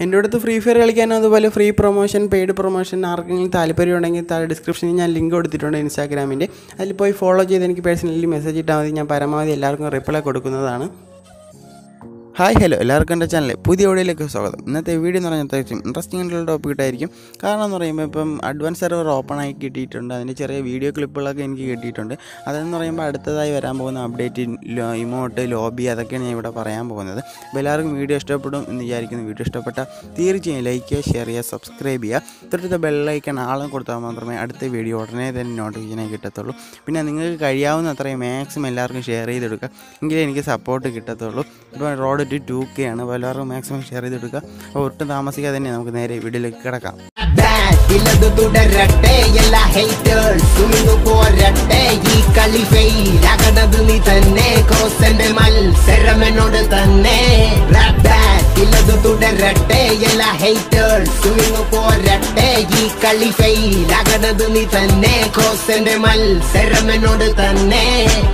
എൻ്റെ അടുത്ത് free fire കളിക്കാനും അതുപോലെ ഫ്രീ പ്രൊമോഷൻ പെയ്ഡ് പ്രൊമോഷൻ ആർക്കെങ്കിലും താല്പര്യം ഉണ്ടെങ്കിൽ താഴെ ഡിസ്ക്രിപ്ഷനിൽ ഞാൻ ലിങ്ക് കൊടുത്തിട്ടുണ്ട് ഇൻസ്റ്റാഗ്രാമിൻ്റെ അതിൽ പോയി ഫോളോ ചെയ്ത് എനിക്ക് പേഴ്സണലി മെസ്സേജ് ഇട്ടാൽ മതി ഞാൻ പരമാവധി എല്ലാവർക്കും റിപ്ലൈ കൊടുക്കുന്നതാണ് ഹായ് ഹലോ എല്ലാവർക്കും എൻ്റെ ചാനലിൽ പുതിയ വീഡിയോയിലേക്ക് സ്വാഗതം ഇന്നത്തെ വീഡിയോ എന്ന് പറഞ്ഞാൽ അത്യാവശ്യം ഇൻട്രസ്റ്റിംഗ് ആയിട്ടുള്ള ടോപ്പിക് ആയിരിക്കും കാരണം എന്ന് പറയുമ്പോൾ ഇപ്പം അഡ്വാൻസ് സെർവർ ഓപ്പൺ ആയി കിട്ടിയിട്ടുണ്ട് അതിൻ്റെ ചെറിയ വീഡിയോ ക്ലിപ്പുകളൊക്കെ എനിക്ക് കിട്ടിയിട്ടുണ്ട് അതെന്ന് പറയുമ്പോൾ അടുത്തതായി വരാൻ പോകുന്ന അപ്ഡേറ്റ് ഇമോട്ട് ലോബി അതൊക്കെയാണ് ഞാൻ ഇവിടെ പറയാൻ പോകുന്നത് അപ്പോൾ എല്ലാവർക്കും വീഡിയോ ഇഷ്ടപ്പെടും എന്ന് വിചാരിക്കുന്നു വീഡിയോ ഇഷ്ടപ്പെട്ട തീർച്ചയായും ലൈക്ക് ചെയ്യുക ഷെയർ ചെയ്യുക സബ്സ്ക്രൈബ് ചെയ്യുക തൊട്ടടുത്ത ബെല്ലൈക്കൺ ആളും കൊടുത്താൽ മാത്രമേ അടുത്ത വീഡിയോ ഉടനെ തന്നെ നോട്ടിഫിക്കേഷനായി കിട്ടത്തുള്ളൂ പിന്നെ നിങ്ങൾക്ക് കഴിയാവുന്ന അത്രയും മാക്സിമം എല്ലാവർക്കും ഷെയർ ചെയ്തെടുക്കുക എങ്കിലേ എനിക്ക് സപ്പോർട്ട് കിട്ടത്തുള്ളൂ ഇപ്പോൾ റോഡ് ടു ടു കെ ആണ് അപ്പോൾ എല്ലാവർക്കും മാക്സിമം ഷെയർ ചെയ്തെടുക്കുക അപ്പോൾ ഒട്ടും താമസിക്കാതെ തന്നെ നമുക്ക് നേരെ വീഡിയോയിലേക്ക് കിടക്കാം ബാറ്റ് ഇല്ലത് തുടരട്ടെ എല്ലാ ഹേറ്റേഴ്സും ഇന്നു പോരട്ടെ ഈ കളി ഫെയിലാകണത് നീ തന്നെ കോസന്റെ മത്സരം എന്നോട് തന്നെ ബാറ്റ് ഇല്ലത് തുടരട്ടെ എല്ലാ ഹേറ്റേഴ്സും ഇന്നു പോരട്ടെ ഈ കളി ഫെയിലാകണത് നീ തന്നെ കോസന്റെ മത്സരം എന്നോട് തന്നെ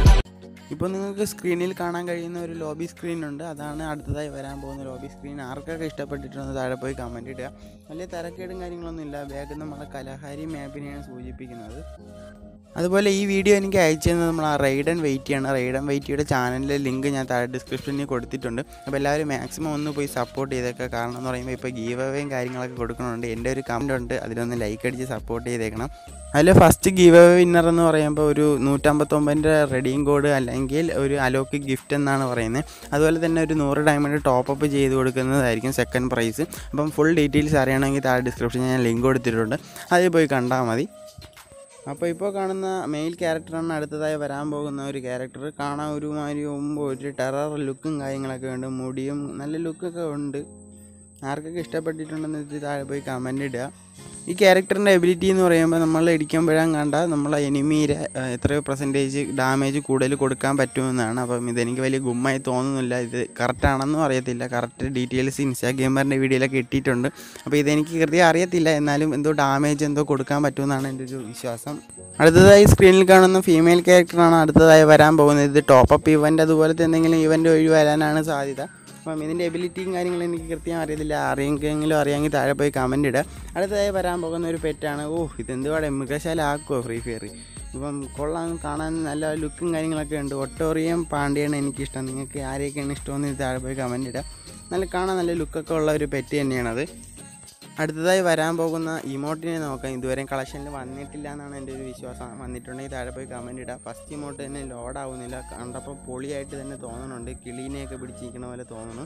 ഇപ്പോൾ നിങ്ങൾക്ക് സ്ക്രീനിൽ കാണാൻ കഴിയുന്ന ഒരു ലോബി സ്ക്രീൻ ഉണ്ട് അതാണ് അടുത്തതായി വരാൻ പോകുന്ന ലോബി സ്ക്രീൻ ആർക്കൊക്കെ ഇഷ്ടപ്പെട്ടിട്ടുണ്ടെന്ന് താഴെ പോയി കമൻറ്റ് ഇടുക വലിയ തരക്കേടും കാര്യങ്ങളൊന്നും ഇല്ല ബാഗ് നമ്മളെ കലഹാരി മാപ്പിനെയാണ് സൂചിപ്പിക്കുന്നത് അതുപോലെ ഈ വീഡിയോ എനിക്ക് അയച്ചു തന്നത് നമ്മൾ ആ റൈഡൻ വെയിറ്റിയാണ് റൈഡൻ വെയിറ്റിയുടെ ചാനലിലെ ലിങ്ക് ഞാൻ താഴെ ഡിസ്ക്രിപ്ഷനിൽ കൊടുത്തിട്ടുണ്ട് അപ്പോൾ എല്ലാവരും മാക്സിമം ഒന്ന് പോയി സപ്പോർട്ട് ചെയ്തേക്കുക കാരണം എന്ന് പറയുമ്പോൾ ഇപ്പോൾ ഗീവ് അവേയും കാര്യങ്ങളൊക്കെ കൊടുക്കുന്നുണ്ട് എൻ്റെ ഒരു കമൻ്റ് ഉണ്ട് അതിലൊന്ന് ലൈക്ക് അടിച്ച് സപ്പോർട്ട് ചെയ്തേക്കണം അതിൽ ഫസ്റ്റ് ഗീവ് അവേ വിന്നർ എന്ന് പറയുമ്പോൾ ഒരു നൂറ്റമ്പത്തൊമ്പതിൻ്റെ റെഡീം കോഡ് അല്ലെങ്കിൽ ഒരു അലോക്ക് ഗിഫ്റ്റ് എന്നാണ് പറയുന്നത് അതുപോലെ തന്നെ ഒരു നൂറ് ഡയമണ്ട് ടോപ്പ് അപ്പ് ചെയ്ത് കൊടുക്കുന്നതായിരിക്കും സെക്കൻഡ് പ്രൈസ് അപ്പം ഫുൾ ഡീറ്റെയിൽസ് അറിയണമെങ്കിൽ താഴെ ഡിസ്ക്രിപ്ഷനിൽ ഞാൻ ലിങ്ക് കൊടുത്തിട്ടുണ്ട് അതിൽ പോയി കണ്ടാൽ മതി അപ്പോൾ ഇപ്പോൾ കാണുന്ന മെയിൽ ക്യാരക്ടറാണ് അടുത്തതായി വരാൻ പോകുന്ന ഒരു ക്യാരക്ടർ കാണാൻ ഒരുമാതിരി മുമ്പ് ഒരു ടെറർ ലുക്കും കാര്യങ്ങളൊക്കെ ഉണ്ട് മുടിയും നല്ല ലുക്കൊക്കെ ഉണ്ട് ആർക്കൊക്കെ ഇഷ്ടപ്പെട്ടിട്ടുണ്ടെന്ന് വെച്ച് താഴെ പോയി കമൻ്റ് ഇടുക ഈ ക്യാരക്ടറിൻ്റെ എബിലിറ്റി എന്ന് പറയുമ്പോൾ നമ്മൾ ഇടിക്കുമ്പോഴും കണ്ട നമ്മളെ എനിമീരെ എത്രയോ പെർസെൻറ്റേജ് ഡാമേജ് കൂടുതൽ കൊടുക്കാൻ പറ്റുമെന്നാണ് അപ്പം ഇതെനിക്ക് വലിയ ഗുമ്മായി തോന്നുന്നില്ല ഇത് കറക്റ്റാണെന്നും അറിയത്തില്ല കറക്റ്റ് ഡീറ്റെയിൽസ് ഇൻസ്റ്റാ ഗെയിമറിൻ്റെ വീഡിയോയിലൊക്കെ ഇട്ടിട്ടുണ്ട് അപ്പോൾ ഇതെനിക്ക് കൃത്യം അറിയത്തില്ല എന്നാലും എന്തോ ഡാമേജ് എന്തോ കൊടുക്കാൻ പറ്റുമെന്നാണ് എൻ്റെ ഒരു വിശ്വാസം അടുത്തതായി സ്ക്രീനിൽ കാണുന്ന ഫീമെയിൽ ക്യാരക്ടറാണ് അടുത്തതായി വരാൻ പോകുന്നത് ഇത് ടോപ്പ് അപ്പ് ഇവൻ്റ് അതുപോലത്തെ എന്തെങ്കിലും ഇവൻ്റ് വഴി വരാനാണ് സാധ്യത അപ്പം ഇതിൻ്റെ എബിലിറ്റിയും കാര്യങ്ങളും എനിക്ക് കൃത്യം അറിയത്തില്ല അറിയെങ്കിലും അറിയാമെങ്കിൽ താഴെ പോയി കമൻ്റ് ഇടുക അടുത്തതായി വരാൻ പോകുന്ന ഒരു പെറ്റാണ് ഓ ഇതെന്തുവാടെ മൃഗശാല ആക്കുമോ ഫ്രീ ഫയർ ഇപ്പം കൊള്ളാൻ കാണാൻ നല്ല ലുക്കും കാര്യങ്ങളൊക്കെ ഉണ്ട് ഒട്ടോറിയം പാണ്ഡ്യയാണ് എനിക്കിഷ്ടം നിങ്ങൾക്ക് ആരെയൊക്കെയാണ് ഇഷ്ടമെന്ന് ഇത് താഴെ പോയി കമൻ്റ് ഇടുക നല്ല കാണാൻ നല്ല ലുക്കൊക്കെ ഉള്ള ഒരു പെറ്റ് തന്നെയാണത് അടുത്തതായി വരാൻ പോകുന്ന ഇമോട്ടിനെ നോക്കാം ഇതുവരെ കളക്ഷനിൽ വന്നിട്ടില്ല എന്നാണ് എൻ്റെ ഒരു വിശ്വാസം വന്നിട്ടുണ്ടെങ്കിൽ താഴെ പോയി കമൻറ്റ് ഇടുക ഫസ്റ്റ് ഇമോട്ട് തന്നെ ലോഡ് ആവുന്നില്ല കണ്ടപ്പോൾ പൊളിയായിട്ട് തന്നെ തോന്നുന്നുണ്ട് കിളീനെയൊക്കെ പിടിച്ചിരിക്കണ പോലെ തോന്നുന്നു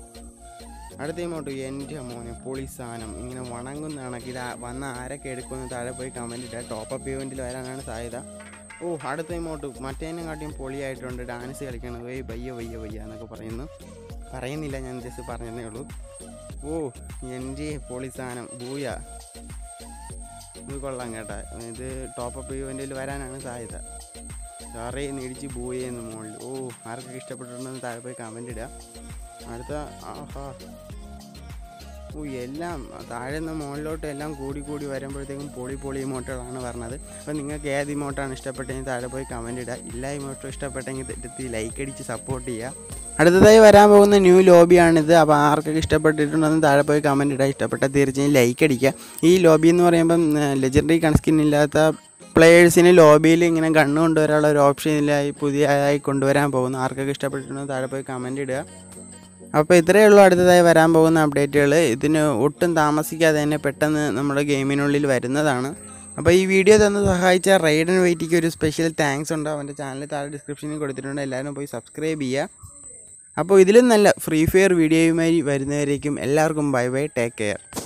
അടുത്ത ഇമോട്ട് എൻ്റെ മോനെ പൊളി സാധനം ഇങ്ങനെ വണങ്ങുന്ന കണക്ക് ഇത് വന്ന ആരൊക്കെ എടുക്കുമെന്ന് താഴെ പോയി കമൻറ്റ് ഇടുക ടോപ്പ് അപ്പ് ഇവൻറ്റിൽ വരാനാണ് സാധ്യത ഓ അടുത്ത ഇമോട്ട് മറ്റേനെ കാട്ടിയും പൊളിയായിട്ടുണ്ട് ഡാൻസ് കളിക്കണം വയ്യ വയ്യ വയ്യ വയ്യ എന്നൊക്കെ പറയുന്നു പറയുന്നില്ല ഞാൻ ജസ്റ്റ് പറഞ്ഞതേ ഉള്ളൂ ഓ എൻ്റെ പൊളി സാധനം ബൂയ ഇത് കൊള്ളാം കേട്ടാ ഇത് ടോപ്പ് അപ്പ് ഇവൻറ്റിൽ വരാനാണ് സാധ്യത സാറേ ഇടിച്ച് ബൂയെന്ന് മുകളിൽ ഓ ആർക്കൊക്കെ ഇഷ്ടപ്പെട്ടിട്ടുണ്ടെന്ന് താഴെ പോയി കമൻ്റ് ഇടുക അടുത്ത ആഹാ ഓ എല്ലാം താഴെ നിന്ന് മുകളിലോട്ട് എല്ലാം കൂടി കൂടി വരുമ്പോഴത്തേക്കും പൊളി പൊളി ഇമോട്ടുകളാണ് പറഞ്ഞത് അപ്പോൾ നിങ്ങൾക്ക് ഏത് ഇമോട്ടാണ് ഇഷ്ടപ്പെട്ടെങ്കിൽ താഴെ പോയി കമൻറ്റ് ഇടുക എല്ലാ ഇമോട്ടും ഇഷ്ടപ്പെട്ടെങ്കിൽ എടുത്ത് ലൈക്ക് അടിച്ച് സപ്പോർട്ട് ചെയ്യുക അടുത്തതായി വരാൻ പോകുന്ന ന്യൂ ലോബിയാണിത് അപ്പോൾ ആർക്കൊക്കെ ഇഷ്ടപ്പെട്ടിട്ടുണ്ടെന്ന് താഴെ പോയി കമൻറ്റ് ഇടുക ഇഷ്ടപ്പെട്ട തീർച്ചയായും ലൈക്ക് അടിക്കുക ഈ ലോബി എന്ന് പറയുമ്പം ലെജൻഡറി കൺസ്കിൻ ഇല്ലാത്ത പ്ലേയേഴ്സിന് ലോബിയിൽ ഇങ്ങനെ ഗണ്ണ് കൊണ്ടുവരാനുള്ള ഒരു ഓപ്ഷനിലായി പുതിയതായി കൊണ്ടുവരാൻ പോകുന്നു ആർക്കൊക്കെ ഇഷ്ടപ്പെട്ടിട്ടുണ്ടെന്ന് താഴെ പോയി കമൻറ്റ് ഇടുക അപ്പോൾ ഇത്രയേ ഉള്ളൂ അടുത്തതായി വരാൻ പോകുന്ന അപ്ഡേറ്റുകൾ ഇതിന് ഒട്ടും താമസിക്കാതെ തന്നെ പെട്ടെന്ന് നമ്മുടെ ഗെയിമിനുള്ളിൽ വരുന്നതാണ് അപ്പോൾ ഈ വീഡിയോ തന്ന് സഹായിച്ച റൈഡൻ വെയിറ്റിക്ക് ഒരു സ്പെഷ്യൽ താങ്ക്സ് ഉണ്ട് അവൻ്റെ ചാനൽ താഴെ ഡിസ്ക്രിപ്ഷനിൽ കൊടുത്തിട്ടുണ്ട് എല്ലാവരും പോയി സബ്സ്ക്രൈബ് ചെയ്യുക അപ്പോൾ ഇതിലും നല്ല ഫ്രീ ഫയർ വീഡിയോയുമായി വരുന്നവരേക്കും എല്ലാവർക്കും ബൈ ബൈ ടേക്ക് കെയർ